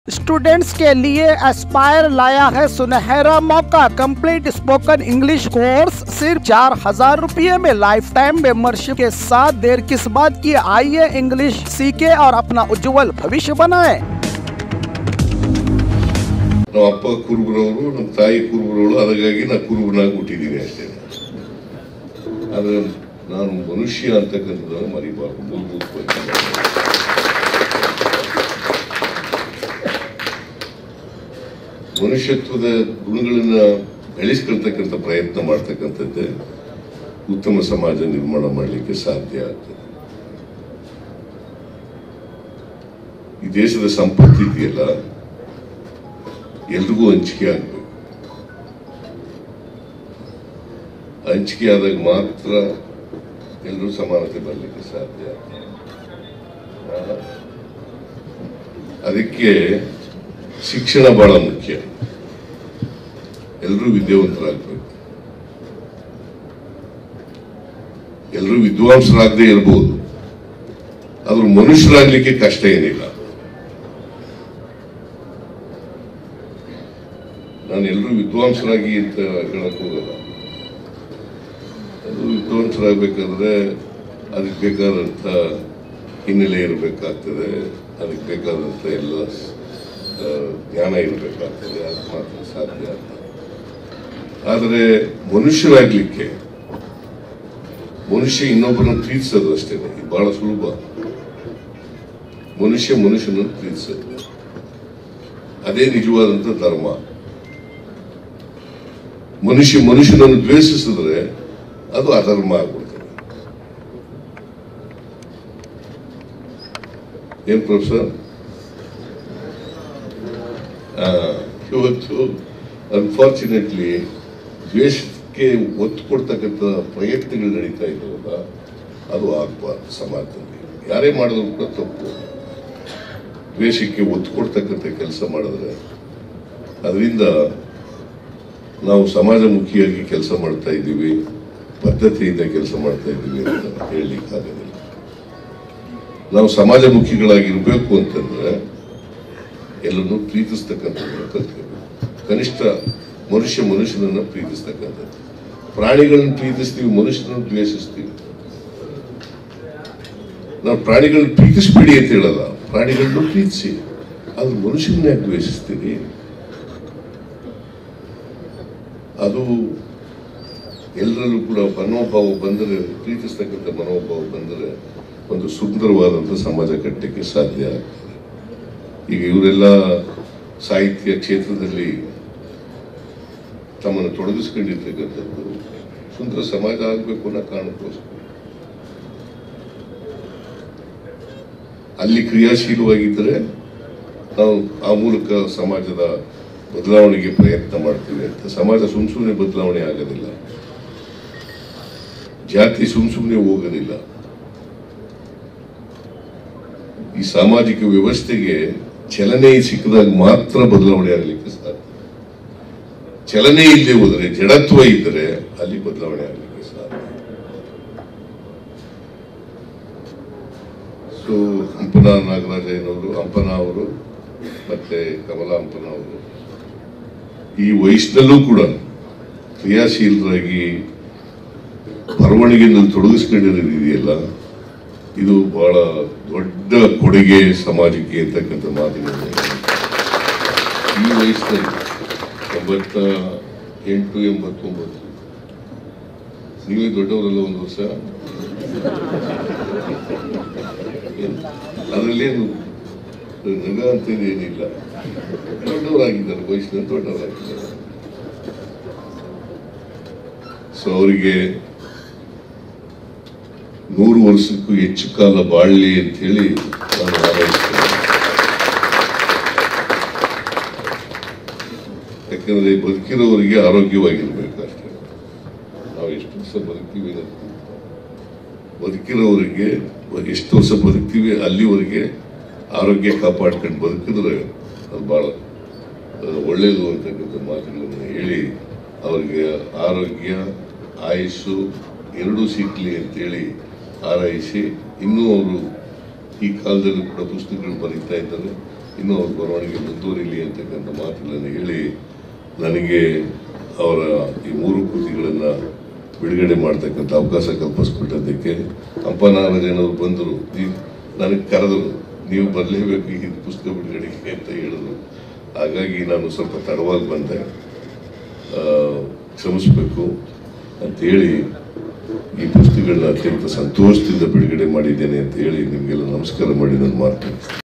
students के लिए Aspire लाया है सुनहरा मौका कंप्लीट स्पोकन इंग्लिश कोर्स सिर्फ चार हजार रूपए में लाइफ टाइम मेंबरशिप के साथ देर किस बात की आइए इंग्लिश सीखे और अपना उज्जवल भविष्य बनाएं ನಮ್ಮ ಅಪ್ಪ ಕುರುಬರವರು ನಮ್ಮ ತಾಯಿ ಕುರುಬರವಳು ಅದಕ್ಕಾಗಿ ನಾ ಕುರುಬನಾಗಿ ಹುಟ್ಟಿದ್ದೀನಿ ಅಷ್ಟೇ ಆದ್ರೆ ನಾನು ಮನುಷ್ಯ ಅಂತಕ್ಕಂಥದ್ದನ್ನು ಮರಿಬಾರ್ದು ಮೂಲಭೂತವಾಗಿ ಮನುಷ್ಯತ್ವದ ಗುಣಗಳನ್ನ ಬೆಳೆಸ್ಕೊಳ್ತಕ್ಕಂಥ ಪ್ರಯತ್ನ ಮಾಡ್ತಕ್ಕಂಥದ್ದೇ ಉತ್ತಮ ಸಮಾಜ ನಿರ್ಮಾಣ ಮಾಡಲಿಕ್ಕೆ ಸಾಧ್ಯ ಆಗ್ತದೆ ಈ ದೇಶದ ಸಂಪತ್ತು ಇದೆಯಲ್ಲ ಎಲ್ರಿಗೂ ಹಂಚಿಕೆ ಆಗ್ಬೇಕು ಹಂಚಿಕೆ ಆದಾಗ ಮಾತ್ರ ಎಲ್ಲರೂ ಸಮಾನತೆ ಬರಲಿಕ್ಕೆ ಸಾಧ್ಯ ಆ, ಅದಕ್ಕೆ ಶಿಕ್ಷಣ ಬಹಳ ಮುಖ್ಯ ಎಲ್ಲರೂ ವಿದ್ಯಾವಂತರಾಗಬೇಕು ಎಲ್ಲರೂ ವಿದ್ವಾಂಸರಾಗದೇ ಇರಬಹುದು ಆದ್ರೂ ಮನುಷ್ಯರಾಗ್ಲಿಕ್ಕೆ ಕಷ್ಟ ಏನಿಲ್ಲ ನಾನು ಎಲ್ಲರೂ ವಿದ್ವಾಂಸರಾಗಿ ಅಂತ ಹೇಳಕ್ ಹೋಗಲ್ಲ ಅದು ವಿದ್ವಾಂಸರಾಗಬೇಕಾದ್ರೆ ಅದಕ್ಕೆ ಬೇಕಾದಂಥ ಹಿನ್ನೆಲೆ ಇರಬೇಕಾಗ್ತದೆ ಅದಕ್ಕೆ ಬೇಕಾದಂಥ ಎಲ್ಲ ಆ, ಜ್ಞಾನ ಇರಬೇಕಾಗ್ತದೆ ಅದು ಮಾತ್ರ ಸಾಧ್ಯ ಆದರೆ ಮನುಷ್ಯರಾಗ್ಲಿಕ್ಕೆ ಮನುಷ್ಯ ಇನ್ನೊಬ್ಬರನ್ನು ಪ್ರೀತಿಸೋದು ಅಷ್ಟೇ ಇದು ಬಹಳ ಸುಲಭ ಮನುಷ್ಯ ಮನುಷ್ಯನನ್ನು ಪ್ರೀತಿಸೋದು ಅದೇ ನಿಜವಾದಂಥ ಧರ್ಮ ಮನುಷ್ಯ ಮನುಷ್ಯನನ್ನು ದ್ವೇಷಿಸಿದ್ರೆ ಅದು ಅಧರ್ಮ ಆಗ್ಬಿಡ್ತದೆ ಏನ್ ಪ್ರೊಫೆಸರ್ ಆ, ಇವತ್ತು ಅನ್ಫಾರ್ಚುನೇಟ್ಲಿ ದ್ವೇಷಕ್ಕೆ ಒತ್ತು ಕೊಡ್ತಕ್ಕಂಥ ಪ್ರಯತ್ನಗಳು ನಡೀತಾ ಇದ್ದಾವಲ್ಲ ಅದು ಆಗ್ಬಾರ್ದು ಸಮಾಜದಲ್ಲಿ ಯಾರೇ ಮಾಡಿದ್ರು ಕೂಡ ತಪ್ಪು ದ್ವೇಷಕ್ಕೆ ಒತ್ತು ಕೊಡ್ತಕ್ಕಂಥ ಕೆಲಸ ಮಾಡಿದ್ರೆ ಅದರಿಂದ ನಾವು ಸಮಾಜಮುಖಿಯಾಗಿ ಕೆಲಸ ಮಾಡ್ತಾ ಇದ್ದೀವಿ ಪದ್ಧತಿಯಿಂದ ಕೆಲಸ ಮಾಡ್ತಾ ಇದ್ದೀವಿ ಅಂತ ಹೇಳಲಿಕ್ಕಾಗೋದಿಲ್ಲ ನಾವು ಸಮಾಜಮುಖಿಗಳಾಗಿರ್ಬೇಕು ಅಂತಂದ್ರೆ ಎಲ್ಲರನ್ನೂ ಪ್ರೀತಿಸ್ತಕ್ಕಂಥದ್ದನ್ನು ಕಲ್ತ್ಕೋಬೇಕು ಕನಿಷ್ಠ ಮನುಷ್ಯ ಮನುಷ್ಯನನ್ನ ಪ್ರೀತಿಸ್ತಕ್ಕಂಥದ್ದು ಪ್ರಾಣಿಗಳನ್ನ ಪ್ರೀತಿಸ್ತೀವಿ ಮನುಷ್ಯನನ್ನು ದ್ವೇಷಿಸ್ತೀವಿ ನಾವು ಪ್ರಾಣಿಗಳನ್ನ ಪ್ರೀತಿಸ್ಬೇಡಿ ಅಂತ ಹೇಳಲ್ಲ ಪ್ರಾಣಿಗಳನ್ನ ಪ್ರೀತಿಸಿ ಆದ್ರೆ ಮನುಷ್ಯನ ಯಾಕೆ ದ್ವೇಷಿಸ್ತೀರಿ ಅದು ಎಲ್ಲರಲ್ಲೂ ಕೂಡ ಮನೋಭಾವ ಬಂದರೆ ಪ್ರೀತಿಸ್ತಕ್ಕಂಥ ಮನೋಭಾವ ಬಂದರೆ ಒಂದು ಸುಂದರವಾದಂಥ ಸಮಾಜ ಕಟ್ಟಕ್ಕೆ ಸಾಧ್ಯ ಆಗ್ತದೆ ಈಗ ಇವರೆಲ್ಲ ಸಾಹಿತ್ಯ ಕ್ಷೇತ್ರದಲ್ಲಿ ತಮ್ಮನ್ನು ತೊಡಗಿಸ್ಕೊಂಡಿರ್ತಕ್ಕಂಥದ್ದು ಸುಂದರ ಸಮಾಜ ಆಗಬೇಕು ಅನ್ನೋ ಕಾರಣಕ್ಕೋಸ್ಕರ ಅಲ್ಲಿ ಕ್ರಿಯಾಶೀಲವಾಗಿದ್ದರೆ ನಾವು ಆ ಮೂಲಕ ಸಮಾಜದ ಬದಲಾವಣೆಗೆ ಪ್ರಯತ್ನ ಮಾಡ್ತೀವಿ ಅಂತ ಸಮಾಜ ಸುಮ್ ಸುಮ್ಮನೆ ಬದಲಾವಣೆ ಆಗೋದಿಲ್ಲ ಜಾತಿ ಸುಮ್ ಸುಮ್ಮನೆ ಹೋಗೋದಿಲ್ಲ ಈ ಸಾಮಾಜಿಕ ವ್ಯವಸ್ಥೆಗೆ ಚಲನೆ ಸಿಕ್ಕಿದಾಗ ಮಾತ್ರ ಬದಲಾವಣೆ ಆಗಲಿಕ್ಕೆ ಸಾಧ್ಯ ಚಲನೆ ಇಲ್ಲದೆ ಹೋದರೆ ಜಡತ್ವ ಇದ್ದರೆ ಅಲ್ಲಿ ಬದಲಾವಣೆ ಆಗಲಿಕ್ಕೆ ಸಾಧ್ಯ ಸೊ ಹಂಪನ ನಾಗರಾಜಯ್ಯನವರು ಹಂಪನ ಅವರು ಮತ್ತೆ ಕಮಲಾ ಹಂಪನ ಅವರು ಈ ವಯಸ್ಸಿನಲ್ಲೂ ಕೂಡ ಕ್ರಿಯಾಶೀಲರಾಗಿ ಬರವಣಿಗೆನಲ್ಲಿ ತೊಡಗಿಸ್ಕೊಂಡಿರೋದಿದೆಯಲ್ಲ ಇದು ಬಹಳ ದೊಡ್ಡ ಕೊಡುಗೆ ಸಮಾಜಕ್ಕೆ ಅಂತಕ್ಕಂಥ ಮಾತುಗಳು ಈ ವಯಸ್ಸಿನಲ್ಲಿ ಎಂಬತ್ತ ಎಂಟು ಎಂಬತ್ತೊಂಬತ್ತು ನೀವೇ ದೊಡ್ಡವರಲ್ಲ ಒಂದು ವರ್ಷ ಅದರಲ್ಲೇನು ನಗ ಅಂತ ಏನಿಲ್ಲ ದೊಡ್ಡವರಾಗಿದ್ದಾರೆ ವಯಸ್ಸಿನಲ್ಲಿ ದೊಡ್ಡವರಾಗಿದ್ದಾರೆ ಸೊ ಅವರಿಗೆ ನೂರು ವರ್ಷಕ್ಕೂ ಹೆಚ್ಚು ಕಾಲ ಬಾಳಲಿ ಅಂತ ಹೇಳಿ ನಾನು ಹಾರೈಸ್ತೇನೆ ಯಾಕಂದ್ರೆ ಬದುಕಿರೋವರಿಗೆ ಆರೋಗ್ಯವಾಗಿರ್ಬೇಕು ಅಷ್ಟೇ ನಾವು ಎಷ್ಟು ವರ್ಷ ಬದುಕ್ತೀವಿ ಅನ್ನೋದು ಬದುಕಿರೋವರಿಗೆ ಎಷ್ಟು ವರ್ಷ ಬದುಕ್ತೀವಿ ಅಲ್ಲಿವರೆಗೆ ಆರೋಗ್ಯ ಕಾಪಾಡ್ಕೊಂಡು ಬದುಕಿದ್ರೆ ಅದು ಬಹಳ ಆ, ಒಳ್ಳೆಯದು ಅಂತಕ್ಕಂಥ ಮಾತುಗಳನ್ನು ಹೇಳಿ ಅವರಿಗೆ ಆರೋಗ್ಯ ಆಯುಸ್ಸು ಎರಡೂ ಸಿಗ್ಲಿ ಅಂತೇಳಿ ಹಾರೈಸಿ ಇನ್ನೂ ಅವರು ಈ ಕಾಲದಲ್ಲೂ ಕೂಡ ಪುಸ್ತಕಗಳು ಬರೀತಾ ಇದ್ದಾರೆ ಇನ್ನೂ ಅವ್ರ ಬರವಣಿಗೆ ಮುಂದುವರಿಲಿ ಅಂತಕ್ಕಂಥ ಮಾತುಗಳನ್ನು ಹೇಳಿ ನನಗೆ ಅವರ ಈ ಮೂರು ಕೃತಿಗಳನ್ನು ಬಿಡುಗಡೆ ಮಾಡ್ತಕ್ಕಂಥ ಅವಕಾಶ ಕಲ್ಪಿಸ್ಕೊಟ್ಟದ್ದಕ್ಕೆ ಅಂಪನಾರಾಯಣವರು ಬಂದರು ನನಗೆ ಕರೆದರು ನೀವು ಬರಲೇಬೇಕು ಈ ಪುಸ್ತಕ ಬಿಡುಗಡೆಗೆ ಅಂತ ಹೇಳಿದ್ರು ಹಾಗಾಗಿ ನಾನು ಸ್ವಲ್ಪ ತಡವಾಗಿ ಬಂದೆ ಆ, ಕ್ಷಮಿಸ್ಬೇಕು ಅಂತೇಳಿ ಈ ಪುಸ್ತಕಗಳನ್ನ ಅತ್ಯಂತ ಸಂತೋಷದಿಂದ ಬಿಡುಗಡೆ ಮಾಡಿದ್ದೇನೆ ಅಂತ ಹೇಳಿ ನಿಮಗೆಲ್ಲ ನಮಸ್ಕಾರ ಮಾಡಿ ನಾನು ಮಾತು